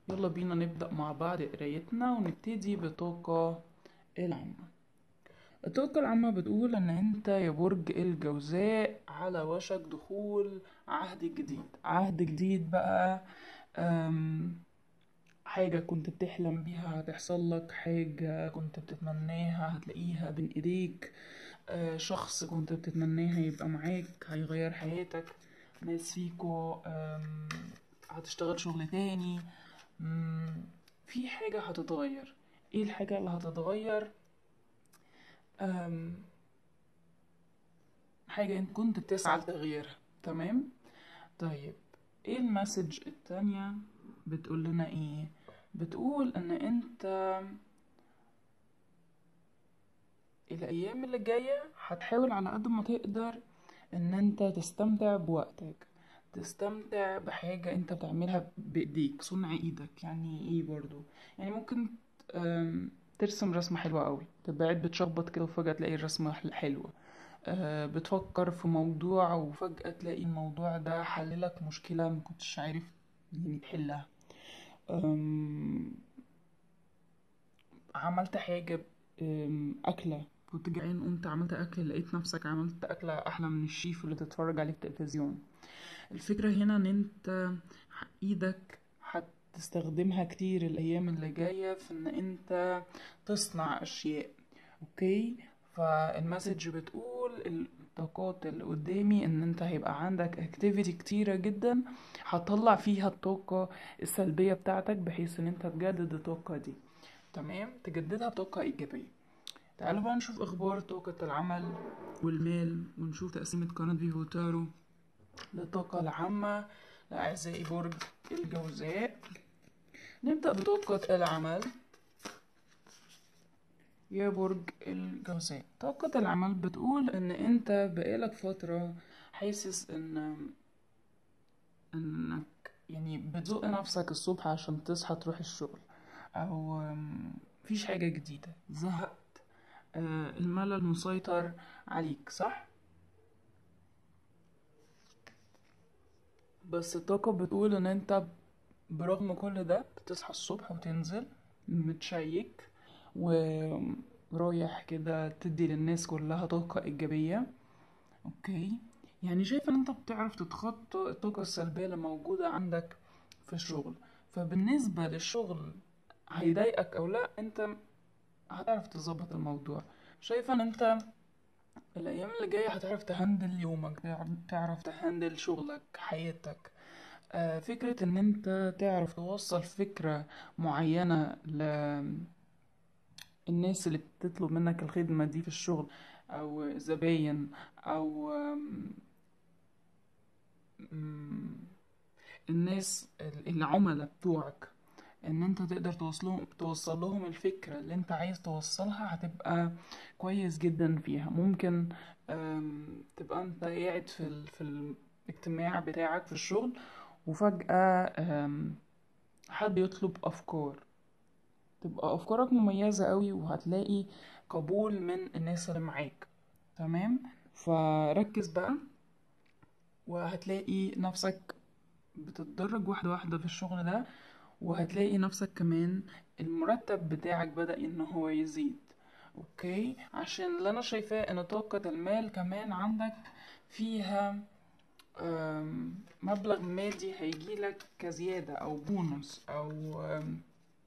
يلا بينا نبدأ مع بعض قرايتنا ونبتدي بطاقة العامة الطاقة العامة بتقول إن أنت يا برج الجوزاء على وشك دخول عهد جديد عهد جديد بقى أم، حاجة كنت بتحلم بيها هتحصل لك حاجة كنت بتتمناها هتلاقيها بين ايديك آه، شخص كنت بتتمناه يبقى معاك هيغير حياتك ناس فيكو آم، هتشتغل شغل تاني مم، في حاجة هتتغير ايه الحاجة اللي هتتغير آم، حاجة انت كنت بتسعى لتغييرها تمام طيب ايه المسج التانية بتقول لنا ايه بتقول ان انت الايام اللي جاية هتحاول على قد ما تقدر ان انت تستمتع بوقتك تستمتع بحاجة انت بتعملها بايديك صنع ايدك يعني ايه برضو يعني ممكن آم، ترسم رسمة حلوة قوي تبقى قاعد بتشخبط كده وفجأة تلاقي الرسمة حل- حلوة آه، بتفكر في موضوع وفجأة تلاقي الموضوع ده حللك مشكلة ما كنتش عارف يعني تحلها أم، عملت حاجة أم، أكلة كنت جعان قمت عملت أكل لقيت نفسك عملت أكلة أحلى من الشيف اللي تتفرج عليه في التلفزيون الفكرة هنا إن أنت إيدك هتستخدمها كتير الأيام اللي جاية في إن أنت تصنع أشياء أوكي فالمسج بتقول الطاقات اللي قدامي إن أنت هيبقى عندك اكتيفيتي كتيرة جدا هتطلع فيها الطاقة السلبية بتاعتك بحيث إن أنت تجدد الطاقة دي تمام تجددها بطاقة إيجابية تعالوا بقى نشوف أخبار طاقة العمل والمال ونشوف تقسيمة قناة فيفو تارو للطاقة العامة لأعزائي برج الجوزاء نبدأ بطاقة العمل يا برج الجوزاء طاقة العمل بتقول إن أنت بقالك فترة حاسس إن إنك يعني بتزق نفسك الصبح عشان تصحى تروح الشغل أو أم، مفيش حاجة جديدة زهقت آه، الملل مسيطر عليك صح؟ بس الطاقة بتقول ان انت برغم كل ده بتصحى الصبح وتنزل متشيك ورايح كده تدي للناس كلها طاقة إيجابية اوكي يعني شايف ان انت بتعرف تتخطى الطاقة السلبية اللي موجودة عندك في الشغل فبالنسبة للشغل هيضايقك او لا انت هتعرف تظبط الموضوع شايفة ان انت الايام اللي جاية هتعرف تهندل يومك تعرف- تعرف تهندل شغلك حياتك آه، فكرة ان انت تعرف توصل فكرة معينة للناس اللي بتطلب منك الخدمة دي في الشغل او زباين او آم، مم، الناس ال- العملاء بتوعك ان انت تقدر توصلهم توصل لهم الفكرة اللي انت عايز توصلها هتبقى كويس جدا فيها ممكن آم، تبقى انت قاعد في ال... في الاجتماع بتاعك في الشغل وفجأة آم، حد يطلب افكار تبقى افكارك مميزة قوي وهتلاقي قبول من الناس اللي معاك تمام فركز بقى وهتلاقي نفسك بتتدرج واحدة واحدة في الشغل ده وهتلاقي نفسك كمان المرتب بتاعك بدأ ان هو يزيد اوكي عشان اللي انا شايفاه ان طاقة المال كمان عندك فيها أم، مبلغ مادي هيجيلك كزيادة او بونص او أم،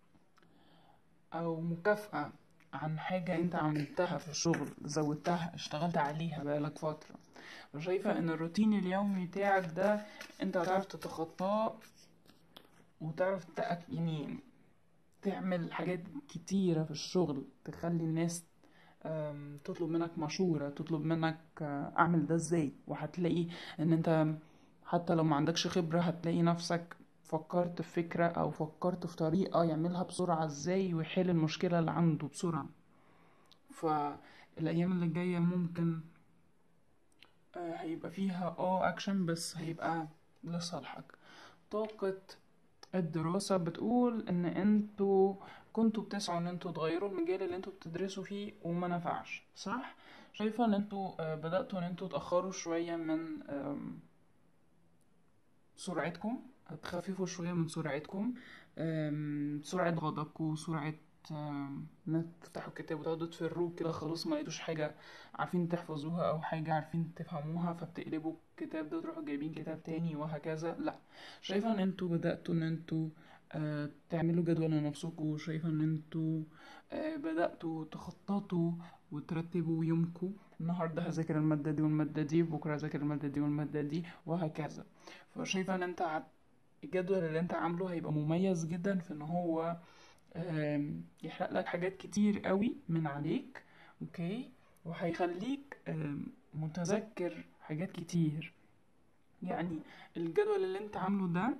او مكافأة عن حاجة انت عملتها في الشغل زودتها اشتغلت عليها بقالك فترة وشايفة ان الروتين اليومي بتاعك ده انت هتعرف تتخطاه وتعرف تأك... يعني تعمل حاجات كتيرة في الشغل تخلي الناس أم، تطلب منك مشورة تطلب منك آه، اعمل ده ازاي وهتلاقي ان انت حتى لو ما عندكش خبرة هتلاقي نفسك فكرت في فكرة او فكرت في طريقة يعملها بسرعة ازاي ويحل المشكلة اللي عنده بسرعة فالايام اللي جاية ممكن آه، هيبقى فيها اه اكشن بس هيبقى لصالحك طاقة الدراسة بتقول ان انتوا كنتوا بتسعوا ان انتوا تغيروا المجال اللي انتوا بتدرسوا فيه وما نفعش صح شايفة ان انتوا آه، بدأتوا ان انتوا تأخروا شوية من آم، سرعتكم هتخففوا شوية من سرعتكم أم، سرعة غضبكم سرعة أم، انك تفتحوا الكتاب وتقعدوا تفروه كده خلاص ما لقيتوش حاجة عارفين تحفظوها أو حاجة عارفين تفهموها فبتقلبوا الكتاب ده وتروحوا جايبين كتاب تاني وهكذا لأ شايفة ان انتوا بدأتوا ان انتوا آه، تعملوا جدول لنفسكم شايفة ان انتوا آه، بدأتوا تخططوا وترتبوا يومكم النهاردة هذاكر المادة دي والمادة دي بكرة هذاكر المادة دي والمادة دي وهكذا فشايفة ان انت ع- الجدول اللي انت عامله هيبقى مميز جدا في ان هو آم، يحرق لك حاجات كتير قوي من عليك اوكي وهيخليك آم، متذكر حاجات كتير يعني الجدول اللي انت عامله ده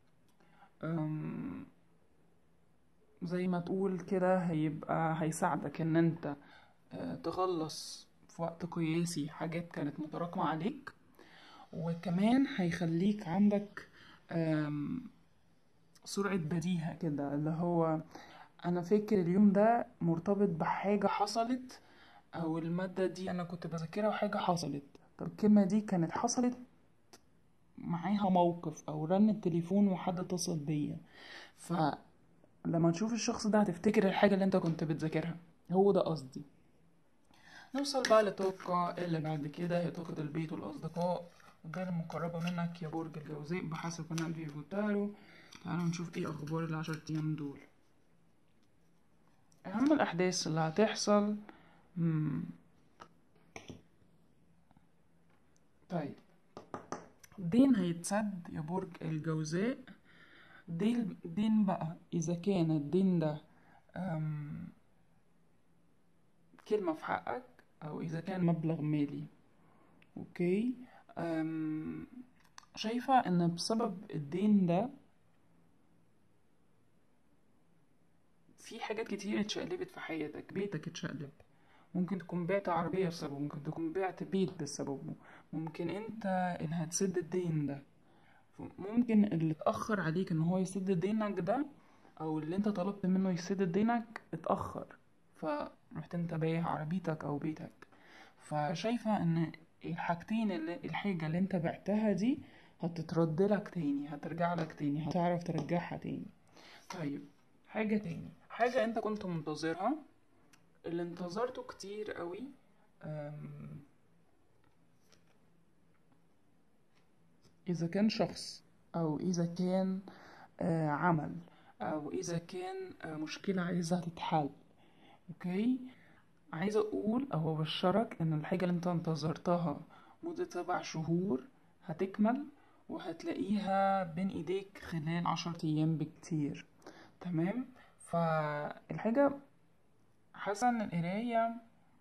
أم، زي ما تقول كده هيبقى هيساعدك ان انت آه، تخلص في وقت قياسي حاجات كانت متراكمة عليك وكمان هيخليك عندك أم، سرعة بديهة كده اللي هو انا فاكر اليوم ده مرتبط بحاجة حصلت او المادة دي انا كنت بذاكرها وحاجة حصلت طب الكلمة دي كانت حصلت معاها موقف او رن التليفون وحد اتصل بيا فلما تشوف الشخص ده هتفتكر الحاجة اللي انت كنت بتذاكرها هو ده قصدي نوصل بقى للطاقة اللي بعد كده هي طاقة البيت والأصدقاء وده المقربة منك يا برج الجوزاء بحسب قناة فيفو تارو تعالوا نشوف ايه أخبار العشر أيام دول أهم الأحداث اللي هتحصل مم. طيب دين هيتسد يا برج الجوزاء دين دين بقى إذا كان الدين ده أم، كلمة في حقك أو إذا كان مبلغ مالي أوكي أم، شايفة إن بسبب الدين ده في حاجات كتير اتشقلبت في حياتك بيتك اتشقلب ممكن تكون بعت عربية بسببه ممكن تكون بعت بيت بسببه ممكن انت اللي هتسد الدين ده ممكن اللي اتأخر عليك ان هو يسد دينك ده او اللي انت طلبت منه يسد دينك اتأخر فرحت انت بايع عربيتك او بيتك فشايفة ان الحاجتين اللي الحاجة اللي انت بعتها دي هتترد لك تاني هترجع لك تاني هتعرف ترجعها تاني طيب حاجة تاني حاجة انت كنت منتظرها اللي انتظرته كتير قوي أم، إذا كان شخص أو إذا كان آه، عمل أو إذا كان آه، مشكلة عايزة تتحل أوكي عايزة أقول أو أبشرك إن الحاجة اللي أنت انتظرتها مدة سبع شهور هتكمل وهتلاقيها بين إيديك خلال عشرة أيام بكتير تمام فالحاجة حاسة إن القراية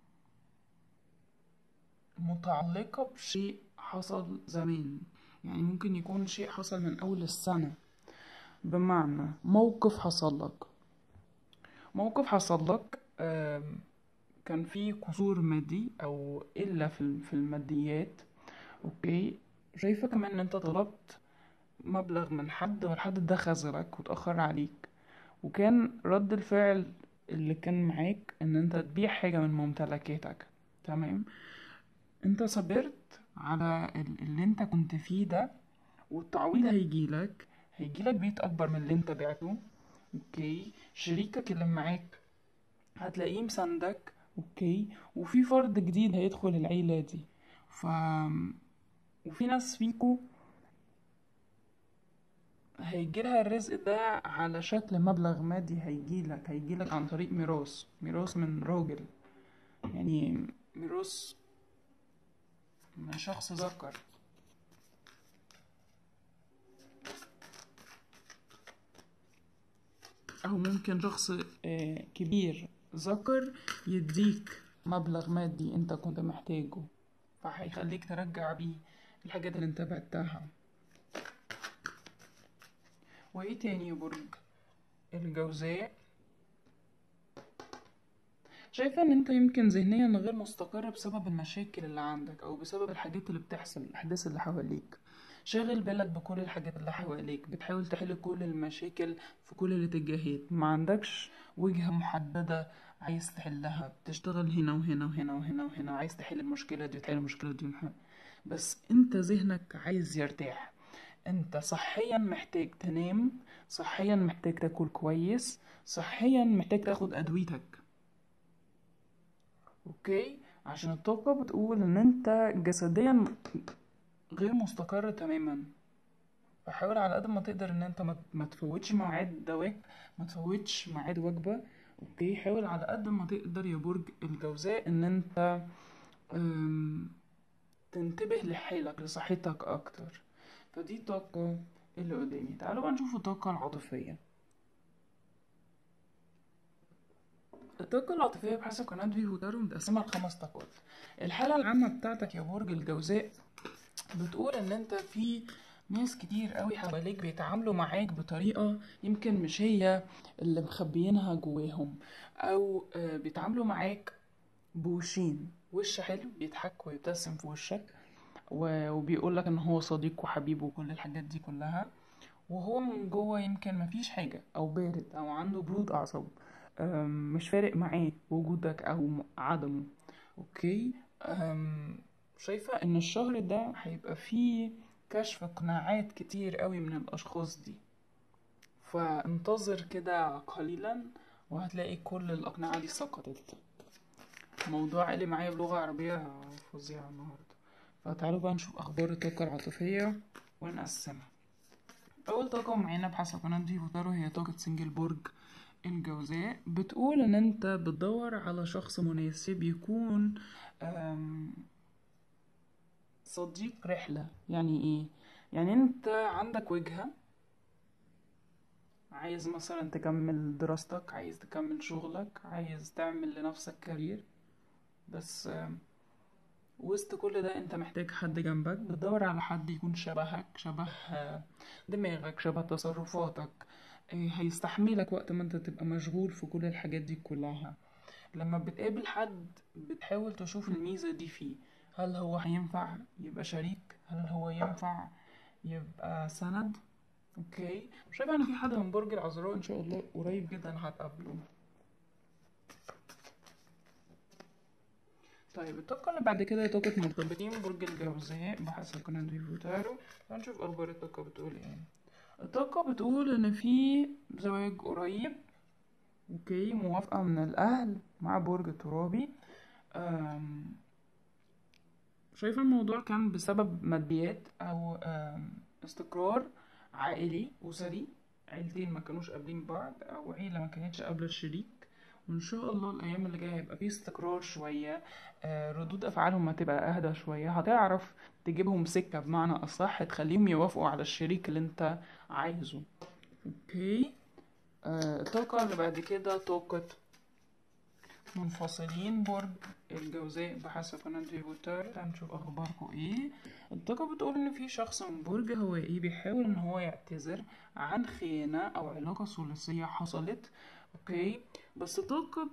متعلقة بشيء حصل زمان يعني ممكن يكون شيء حصل من أول السنة بمعنى موقف حصل لك موقف حصل لك آم، كان فيه قصور مادي أو إلا في الم- في الماديات أوكي شايفة كمان إن أنت طلبت مبلغ من حد والحد ده خذلك وتأخر عليك وكان رد الفعل اللي كان معاك إن أنت تبيع حاجة من ممتلكاتك تمام انت صبرت على ال- اللي انت كنت فيه ده والتعويض هيجيلك هيجيلك بيت اكبر من اللي انت بعته اوكي شريكك اللي معاك هتلاقيه مساندك اوكي وفي فرد جديد هيدخل العيلة دي ف وفي ناس فيكو هيجيلها الرزق ده على شكل مبلغ مادي هيجيلك هيجيلك عن طريق ميراث ميراث من راجل يعني ميراث من شخص ذكر أو ممكن شخص آه، كبير ذكر يديك مبلغ مادي أنت كنت محتاجه فهيخليك ترجع بيه الحاجات اللي أنت بعتها وإيه تاني يا برج الجوزاء شايفة ان انت يمكن ذهنيا غير مستقر بسبب المشاكل اللي عندك او بسبب الحاجات اللي بتحصل الاحداث اللي حواليك شاغل بالك بكل الحاجات اللي حواليك بتحاول تحل كل المشاكل في كل الاتجاهات ما عندكش وجهة محددة عايز تحلها بتشتغل هنا وهنا وهنا وهنا وهنا عايز تحل المشكلة دي وتحل المشكلة دي وتحل. بس انت ذهنك عايز يرتاح انت صحيا محتاج تنام صحيا محتاج تاكل كويس صحيا محتاج تاخد ادويتك اوكي عشان الطاقة بتقول ان انت جسديا غير مستقر تماما فحاول على قد ما تقدر ان انت ما ما تفوتش ميعاد دواك ما تفوتش ميعاد وجبة اوكي حاول على قد ما تقدر يا برج الجوزاء ان انت أم، تنتبه لحالك لصحتك اكتر فدي الطاقة اللي قدامي تعالوا بقى نشوف الطاقة العاطفية الطاقة العاطفية بحسب قناة فيفو تارو متقسمة لخمس طاقات الحالة العامة بتاعتك يا برج الجوزاء بتقول ان انت في ناس كتير قوي حواليك بيتعاملوا معاك بطريقة يمكن مش هي اللي مخبيينها جواهم او آه، بيتعاملوا معاك بوشين وش حلو بيضحك ويبتسم في وشك و- وبيقول لك ان هو صديق وحبيب وكل الحاجات دي كلها وهو من جوه يمكن مفيش حاجة او بارد او عنده برود اعصاب أم، مش فارق معاه وجودك او م- عدمه اوكي أم، شايفة ان الشهر ده هيبقى فيه كشف قناعات كتير قوي من الاشخاص دي فانتظر كده قليلا وهتلاقي كل الاقنعة دي سقطت موضوع قالي معايا بلغة عربية فظيعة النهاردة فتعالوا بقى نشوف اخبار الطاقة العاطفية ونقسمها اول طاقة معانا بحسب قناة فيفو تارو هي طاقة سنجل برج الجوزاء بتقول ان انت بتدور على شخص مناسب يكون أم، صديق رحلة يعني ايه يعني انت عندك وجهة عايز مثلا تكمل دراستك عايز تكمل شغلك عايز تعمل لنفسك كارير بس أم، وسط كل ده انت محتاج حد جنبك بتدور على حد يكون شبهك شبه آه، دماغك شبه تصرفاتك آه، هيستحملك وقت ما انت تبقى مشغول في كل الحاجات دي كلها لما بتقابل حد بتحاول تشوف الميزة دي فيه هل هو هينفع يبقى شريك هل هو ينفع يبقى سند اوكي شايف ان في حد من برج العذراء ان شاء الله قريب جدا هتقابله طيب الطاقة اللي بعد كده هي طاقة مرتبطين برج الجوزاء بحسب قناة فيفو تارو هنشوف أخبار الطاقة بتقول ايه الطاقة بتقول إن في زواج قريب اوكي موافقة من الأهل مع برج ترابي أم، شايفة الموضوع كان بسبب ماديات أو أم، استقرار عائلي أسري عيلتين ما كانوش قابلين بعض أو عيلة ما كانتش قابلة الشريك وإن شاء الله الأيام اللي جاية هيبقى فيه استقرار شوية آه، ردود أفعالهم هتبقى أهدى شوية هتعرف تجيبهم سكة بمعنى أصح تخليهم يوافقوا على الشريك اللي أنت عايزه أوكي آه، الطاقة اللي بعد كده طاقة منفصلين برج الجوزاء بحسب قناة فيفوتار هنشوف أخباركم إيه الطاقة بتقول إن في شخص من برج هوائي بيحاول إن هو يعتذر عن خيانة أو علاقة ثلاثية حصلت أوكي بس الطاقة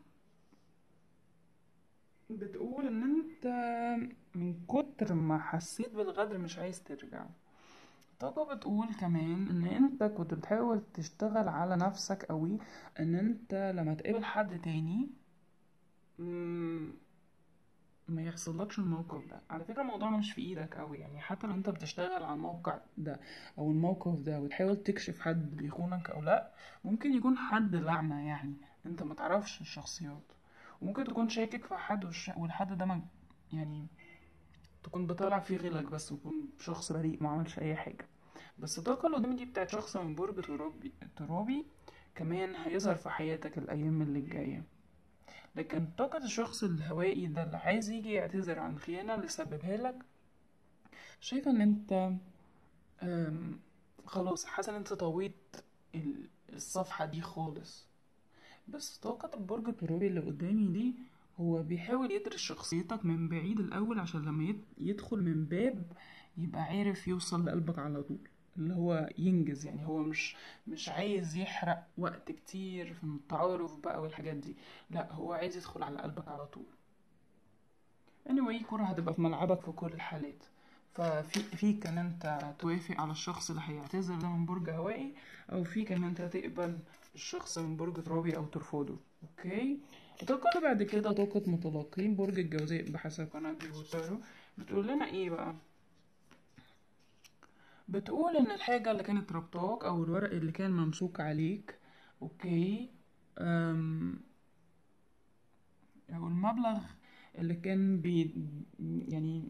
بتقول إن أنت من كتر ما حسيت بالغدر مش عايز ترجع الطاقة بتقول كمان ان انت كنت بتحاول تشتغل على نفسك قوي ان انت لما تقابل حد تاني مم، ما يحصلكش الموقف ده على فكرة الموضوع مش في ايدك قوي يعني حتى لو انت بتشتغل على الموقع ده او الموقف ده وتحاول تكشف حد بيخونك او لا ممكن يكون حد لعنة يعني انت ما تعرفش الشخصيات وممكن تكون شاكك في حد والش- والحد ده ما يعني تكون بطالع فيه غلك بس ويكون شخص بريء ما عملش اي حاجة بس الطاقة اللي قدامي دي بتاعت شخص من برج ترابي ترابي كمان هيظهر في حياتك الأيام اللي الجاية لكن طاقة الشخص الهوائي ده اللي عايز يجي يعتذر عن الخيانة اللي سببها لك شايفة ان انت أم، خلاص حاسة ان انت طويت ال- الصفحة دي خالص بس طاقة البرج الترابي اللي قدامي دي هو بيحاول يدرس شخصيتك من بعيد الأول عشان لما يد- يدخل من باب يبقى عارف يوصل لقلبك على طول اللي هو ينجز يعني هو مش مش عايز يحرق وقت كتير في التعارف بقى والحاجات دي لا هو عايز يدخل على قلبك على طول anyway كرة هتبقى في ملعبك في كل الحالات ففي فيك ان انت توافق على الشخص اللي هيعتذر ده من برج هوائي او فيك ان انت تقبل الشخص من برج ترابي او ترفضه اوكي الطاقة اللي بعد كده طاقة متلقين برج الجوزاء بحسب قناة فيفوتارو بتقول لنا ايه بقى بتقول ان الحاجة اللي كانت ربطاك او الورق اللي كان ممسوك عليك اوكي أم او المبلغ اللي كان بي يعني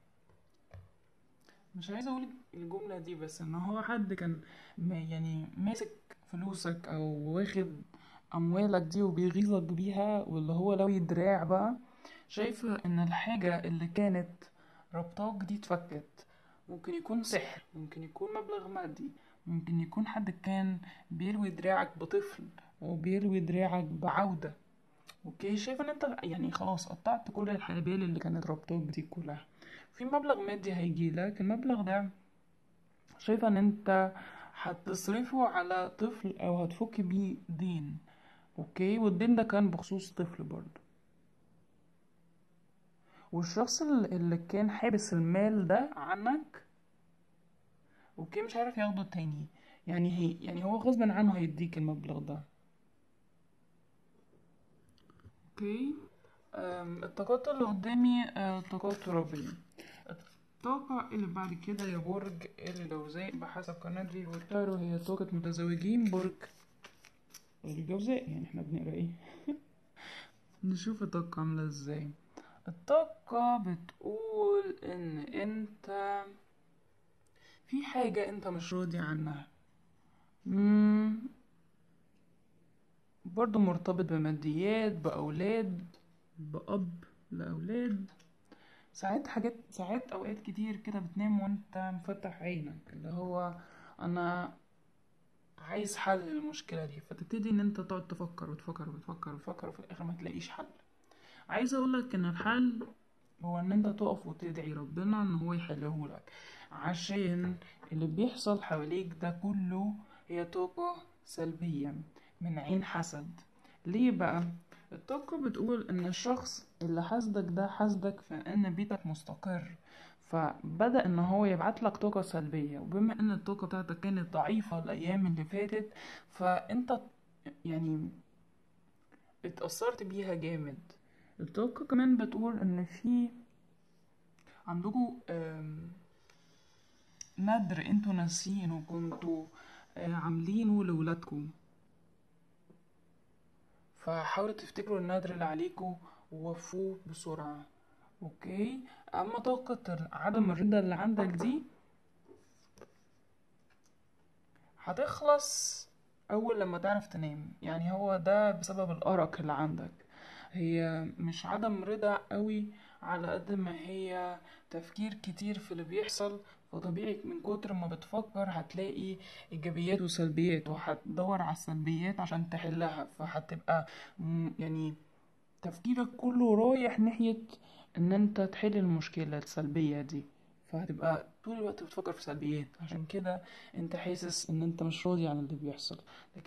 مش عايزة اقول الجملة دي بس ان هو حد كان ما- يعني ماسك فلوسك او واخد اموالك دي وبيغيظك بيها واللي هو لو يدراع بقى شايفة ان الحاجة اللي كانت ربطاك دي اتفكت ممكن يكون سحر ممكن يكون مبلغ مادي ممكن يكون حد كان بيلوي دراعك بطفل او بيلوي دراعك بعودة اوكي شايف ان انت يعني خلاص قطعت كل الحبال اللي كانت ربطاك دي كلها في مبلغ مادي هيجي لك المبلغ ده شايفة ان انت هتصرفه على طفل او هتفك بيه دين اوكي والدين ده كان بخصوص طفل برضه والشخص ال- اللي كان حابس المال ده عنك اوكي مش عارف ياخده تاني يعني هي يعني هو غصبا عنه هيديك المبلغ ده اوكي أم، الطاقات اللي قدامي آه، طاقات ترابية الطاقة اللي بعد كده يا برج الجوزاء بحسب قناة فيجو والتارو هي طاقة متزوجين برج الجوزاء يعني احنا بنقرا ايه نشوف الطاقة عاملة ازاي الطاقة بتقول ان انت في حاجة انت مش راضي عنها مم. برضو مرتبط بماديات بأولاد بأب لأولاد ساعات حاجات ساعات أوقات كتير كده بتنام وانت مفتح عينك اللي هو أنا عايز حل للمشكلة دي فتبتدي إن أنت تقعد تفكر وتفكر وتفكر وتفكر وفي الآخر ما تلاقيش حل عايز أقولك إن الحل هو إن أنت تقف وتدعي ربنا إن هو يحلهولك عشان اللي بيحصل حواليك ده كله هي طاقة سلبية من عين حسد ليه بقى؟ الطاقة بتقول إن الشخص اللي حاسدك ده حاسدك في إن بيتك مستقر فبدأ إن هو يبعت لك طاقة سلبية وبما إن الطاقة بتاعتك كانت ضعيفة الأيام اللي فاتت فأنت يعني اتأثرت بيها جامد الطاقة كمان بتقول إن في عندكوا آم، نذر انتوا ناسيينه كنتوا آه، عاملينه لولادكم فحاولوا تفتكروا النذر اللي عليكم ووفوه بسرعة اوكي اما طاقة ال- عدم الرضا اللي عندك دي هتخلص اول لما تعرف تنام يعني هو ده بسبب الارق اللي عندك هي مش عدم رضا قوي على قد ما هي تفكير كتير في اللي بيحصل فطبيعي من كتر ما بتفكر هتلاقي ايجابيات وسلبيات وهتدور على السلبيات عشان تحلها فهتبقى م- يعني تفكيرك كله رايح ناحية ان انت تحل المشكلة السلبية دي فهتبقى طول الوقت بتفكر في سلبيات عشان كده انت حاسس ان انت مش راضي عن اللي بيحصل